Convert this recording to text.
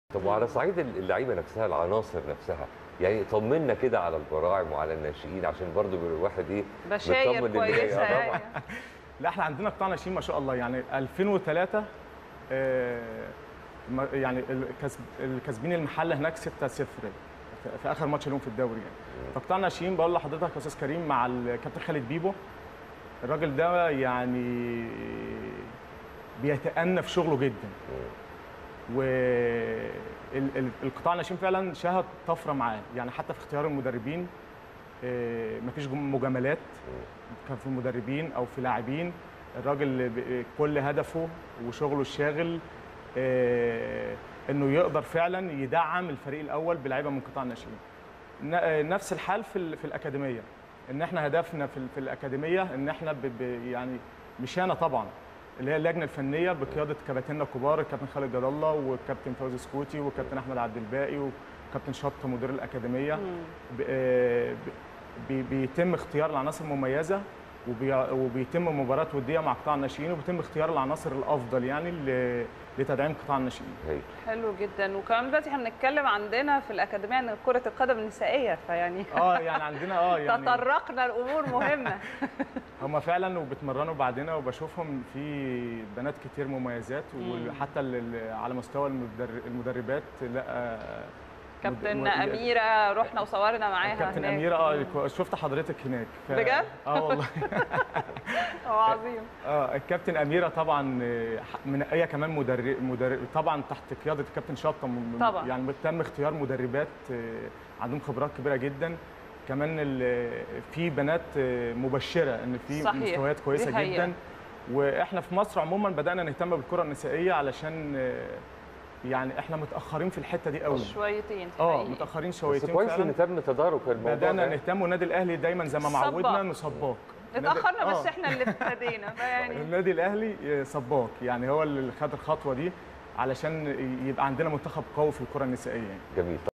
طب وعلى صعيد اللعيبه نفسها العناصر نفسها يعني طمنا كده على البراعم وعلى الناشئين عشان برضو الواحد ايه بشاير مطمن للي جاي. كويسه آه، يعني. لا احنا عندنا قطاع ناشئين ما شاء الله يعني 2003 آه، ما- يعني الكسب الكسبين المحله هناك 6-0 في- في اخر ماتش لهم في الدوري يعني فقطاع ناشئين بقول لحضرتك يا استاذ كريم مع الكابتن خالد بيبو الراجل ده يعني بيتأنى في شغله جدا والقطاع الناشئين فعلا شهد طفره معاه يعني حتى في اختيار المدربين آه، مفيش جم- مجاملات كان في مدربين او في لاعبين الراجل ب- كل هدفه وشغله الشاغل آه، انه يقدر فعلا يدعم الفريق الاول بلعيبه من قطاع الناشئين ن- آه، نفس الحال في ال- في الاكاديميه ان احنا هدفنا في ال- في الاكاديميه ان احنا ب- ب- يعني مش انا طبعا اللي هي اللجنه الفنيه بقياده كباتننا الكبار الكابتن خالد جلال الله والكابتن فوزي سكوتي والكابتن احمد عبد الباقي وكابتن شطه مدير الاكاديميه ب- آه، ب- بي- بيتم اختيار العناصر المميزه وبي- وبيتم مباراه وديه مع قطاع الناشئين وبيتم اختيار العناصر الافضل يعني ل- لتدعيم قطاع الناشئين هي. حلو جدا وكمان دلوقتي احنا بنتكلم عندنا في الاكاديميه عن كره القدم النسائيه فيعني اه يعني عندنا اه يعني تطرقنا لامور مهمه هم فعلا وبيتمرنوا بعدنا وبشوفهم في بنات كتير مميزات وحتى ال- ال- على مستوى المدر- المدربات لا آه، كابتن مد- اميره رحنا وصورنا معاها كابتن هناك. اميره اه شفت حضرتك هناك ف... بجد؟ اه والله هو عظيم اه الكابتن اميره طبعا آه، من هي كمان مدرب مدرب طبعا تحت قياده الكابتن شطه م- طبعاً. يعني تم اختيار مدربات آه، عندهم خبرات كبيره جدا كمان ال- في بنات آه، مبشره ان في صحيح. مستويات دي كويسه حقيقة. جدا واحنا في مصر عموما بدانا نهتم بالكره النسائيه علشان آه، يعني احنا متاخرين في الحته دي قوي شويتين اه حقيقي. متاخرين بس شويتين كويس فعلاً. ان تم تدارك الموضوع بدانا ده. نهتم والنادي الاهلي دايما زي ما سباق. معودنا انه سباق اتاخرنا النادي- بس آه. احنا اللي ابتدينا فيعني النادي الاهلي سباق يعني هو اللي خد الخطوه دي علشان يبقى عندنا منتخب قوي في الكره النسائيه يعني. جميل